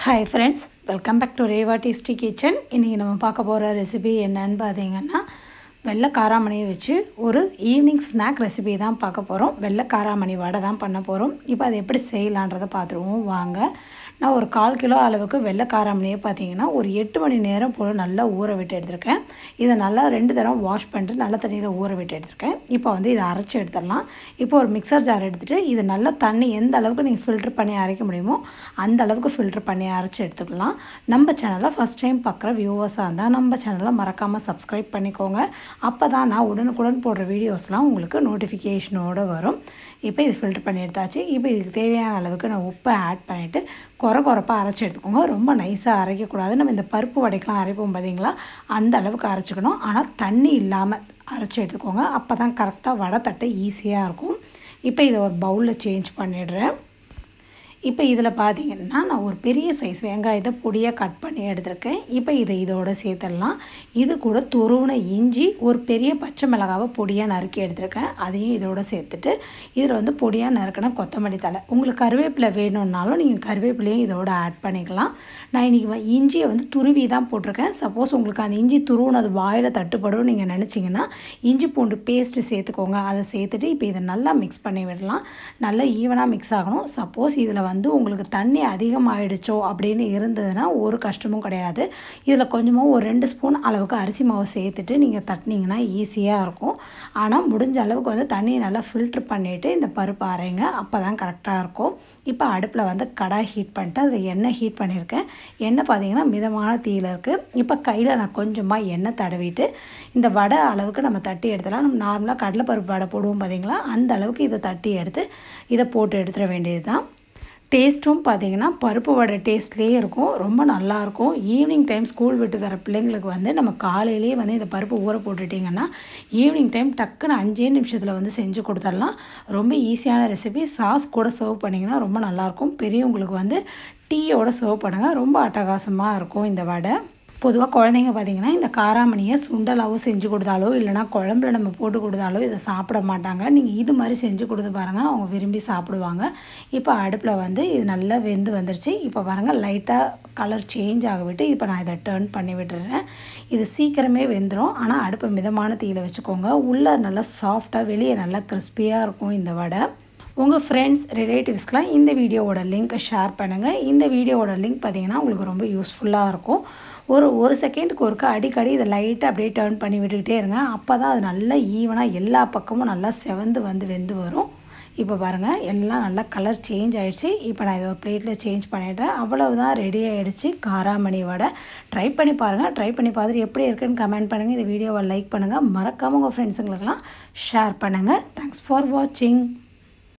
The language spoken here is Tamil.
hi friends welcome back to Reva tasty kitchen இன்றைக்கி நம்ம பார்க்க போகிற ரெசிபி என்னன்னு பார்த்தீங்கன்னா வெள்ளை காராமணியை வச்சு ஒரு ஈவினிங் ஸ்நாக் ரெசிபி தான் பார்க்க போகிறோம் வெள்ளை காராமணி வடை தான் பண்ண போகிறோம் இப்போ அதை எப்படி செய்யலான்றதை பார்த்துருவோம் வாங்க நான் ஒரு கால் கிலோ அளவுக்கு வெள்ளை காராமணியை பார்த்தீங்கன்னா ஒரு எட்டு மணி நேரம் போல் நல்லா ஊற விட்டு எடுத்திருக்கேன் இதை நல்லா ரெண்டு தடவை வாஷ் பண்ணிட்டு நல்ல தண்ணியில் ஊற விட்டு எடுத்திருக்கேன் இப்போ வந்து இதை அரைச்சி எடுத்துடலாம் இப்போ ஒரு மிக்சர் ஜார் எடுத்துகிட்டு இது நல்லா தண்ணி எந்த அளவுக்கு நீங்கள் ஃபில்ட்ரு பண்ணி அரைக்க முடியுமோ அந்த அளவுக்கு ஃபில்ட்ரு பண்ணி அரைச்சி எடுத்துக்கலாம் நம்ம சேனலை ஃபஸ்ட் டைம் பார்க்குற வியூவர்ஸாக இருந்தால் நம்ம சேனலை மறக்காமல் சப்ஸ்கிரைப் பண்ணிக்கோங்க அப்போ தான் நான் உடனுக்குடன் போடுற வீடியோஸ்லாம் உங்களுக்கு நோட்டிஃபிகேஷனோடு வரும் இப்போ இது ஃபில்டர் பண்ணி எடுத்தாச்சு இப்போ இதுக்கு தேவையான அளவுக்கு நான் உப்பை ஆட் பண்ணிவிட்டு குறை குறைப்பாக அரைச்சி எடுத்துக்கோங்க ரொம்ப நைஸாக அரைக்கக்கூடாது நம்ம இந்த பருப்பு வடைக்கெலாம் அரைப்போம் பார்த்தீங்களா அந்த அளவுக்கு அரைச்சிக்கணும் ஆனால் தண்ணி இல்லாமல் அரைச்சி எடுத்துக்கோங்க அப்போ தான் கரெக்டாக வடை தட்டை ஈஸியாக இருக்கும் இப்போ இதை ஒரு பவுலில் சேஞ்ச் பண்ணிடுறேன் இப்போ இதில் பார்த்தீங்கன்னா நான் ஒரு பெரிய சைஸ் வெங்காயத்தை பொடியாக கட் பண்ணி எடுத்திருக்கேன் இப்போ இதை இதோட சேர்த்துடலாம் இது கூட துருவின இஞ்சி ஒரு பெரிய பச்சை மிளகாவை பொடியாக நறுக்கி எடுத்திருக்கேன் அதையும் இதோட சேர்த்துட்டு இதில் வந்து பொடியாக நறுக்கின கொத்தமல்லி தலை உங்களுக்கு கருவேப்பிலை வேணும்னாலும் நீங்கள் கருவேப்பிலையும் இதோட ஆட் பண்ணிக்கலாம் நான் இன்றைக்கி இஞ்சியை வந்து துருவி தான் போட்டிருக்கேன் சப்போஸ் உங்களுக்கு அந்த இஞ்சி துருவுனது வாயில் தட்டுப்படும் நீங்கள் நினச்சிங்கன்னா இஞ்சி பூண்டு பேஸ்ட்டு சேர்த்துக்கோங்க அதை சேர்த்துட்டு இப்போ இதை நல்லா மிக்ஸ் பண்ணி விடலாம் நல்லா ஈவனாக மிக்ஸ் ஆகணும் சப்போஸ் இதில் வந்து உங்களுக்கு தண்ணி அதிகமாகிடுச்சோ அப்படின்னு இருந்ததுன்னா ஒரு கஷ்டமும் கிடையாது இதில் கொஞ்சமாக ஒரு ரெண்டு ஸ்பூன் அளவுக்கு அரிசி மாவு சேர்த்துட்டு நீங்கள் தட்டினீங்கன்னா ஈஸியாக இருக்கும் ஆனால் முடிஞ்ச அளவுக்கு வந்து தண்ணியை நல்லா ஃபில்ட்ரு பண்ணிவிட்டு இந்த பருப்பு அரைங்க அப்போ தான் கரெக்டாக இருக்கும் இப்போ அடுப்பில் வந்து கடாய் ஹீட் பண்ணிட்டு அதில் எண்ணெய் ஹீட் பண்ணியிருக்கேன் எண்ணெய் பார்த்தீங்கன்னா மிதமான தீயில் இருக்குது இப்போ கையில் நான் கொஞ்சமாக எண்ணெய் தடவிட்டு இந்த வடை அளவுக்கு நம்ம தட்டி எடுத்துலாம் நம்ம நார்மலாக கடலைப்பருப்பு வடை போடுவோம் பார்த்தீங்களா அந்த அளவுக்கு இதை தட்டி எடுத்து இதை போட்டு எடுத்துட வேண்டியது தான் டேஸ்ட்டும் பார்த்தீங்கன்னா பருப்பு வடை டேஸ்ட்லேயே இருக்கும் ரொம்ப நல்லாயிருக்கும் ஈவினிங் டைம் ஸ்கூல் விட்டு வர பிள்ளைங்களுக்கு வந்து நம்ம காலையிலேயே வந்து இந்த பருப்பு ஊற போட்டுட்டிங்கன்னா ஈவினிங் டைம் டக்குன்னு அஞ்சே நிமிஷத்தில் வந்து செஞ்சு கொடுத்துடலாம் ரொம்ப ஈஸியான ரெசிபி சாஸ் கூட சர்வ் பண்ணிங்கன்னா ரொம்ப நல்லாயிருக்கும் பெரியவங்களுக்கு வந்து டீயோட சர்வ் பண்ணுங்கள் ரொம்ப அட்டகாசமாக இருக்கும் இந்த வடை பொதுவாக குழந்தைங்க பார்த்திங்கன்னா இந்த காராமணியை சுண்டலாவோ செஞ்சு கொடுத்தாலோ இல்லைனா குழம்புல நம்ம போட்டு கொடுத்தாலோ இதை சாப்பிட மாட்டாங்க நீங்கள் இது மாதிரி செஞ்சு கொடுத்து பாருங்கள் அவங்க விரும்பி சாப்பிடுவாங்க இப்போ அடுப்பில் வந்து இது நல்லா வெந்து வந்துருச்சு இப்போ பாருங்கள் லைட்டாக கலர் சேஞ்ச் ஆக விட்டு இப்போ நான் இதை டேர்ன் பண்ணி விட்டுறேன் இது சீக்கிரமே வெந்துடும் ஆனால் அடுப்பை மிதமான தீயில் வச்சுக்கோங்க உள்ளே நல்லா சாஃப்டாக வெளியே நல்லா கிறிஸ்பியாக இருக்கும் இந்த வடை உங்கள் ஃப்ரெண்ட்ஸ் ரிலேட்டிவ்ஸ்க்கெலாம் இந்த வீடியோவோட லிங்க்கை ஷேர் பண்ணுங்கள் இந்த வீடியோவோட லிங்க் பார்த்தீங்கன்னா உங்களுக்கு ரொம்ப யூஸ்ஃபுல்லாக இருக்கும் ஒரு ஒரு செகண்டுக்கு ஒருக்கா அடிக்கடி இதை லைட்டாக அப்படியே டேர்ன் பண்ணி விட்டுக்கிட்டே இருங்க அப்போ தான் அது நல்லா ஈவனாக எல்லா பக்கமும் நல்லா செவந்து வந்து வெந்து வரும் இப்போ பாருங்கள் எல்லாம் நல்லா கலர் சேஞ்ச் ஆகிடுச்சு இப்போ நான் இதை ஒரு பிளேட்டில் சேஞ்ச் பண்ணிடுறேன் அவ்வளவுதான் ரெடி ஆகிடுச்சு காராமணி வடை ட்ரை பண்ணி பாருங்கள் ட்ரை பண்ணி பார்த்துட்டு எப்படி இருக்குன்னு கமெண்ட் பண்ணுங்கள் இந்த வீடியோவை லைக் பண்ணுங்கள் மறக்காமல் உங்கள் ஃப்ரெண்ட்ஸுங்களுக்கெல்லாம் ஷேர் பண்ணுங்கள் தேங்க்ஸ் ஃபார் வாட்சிங்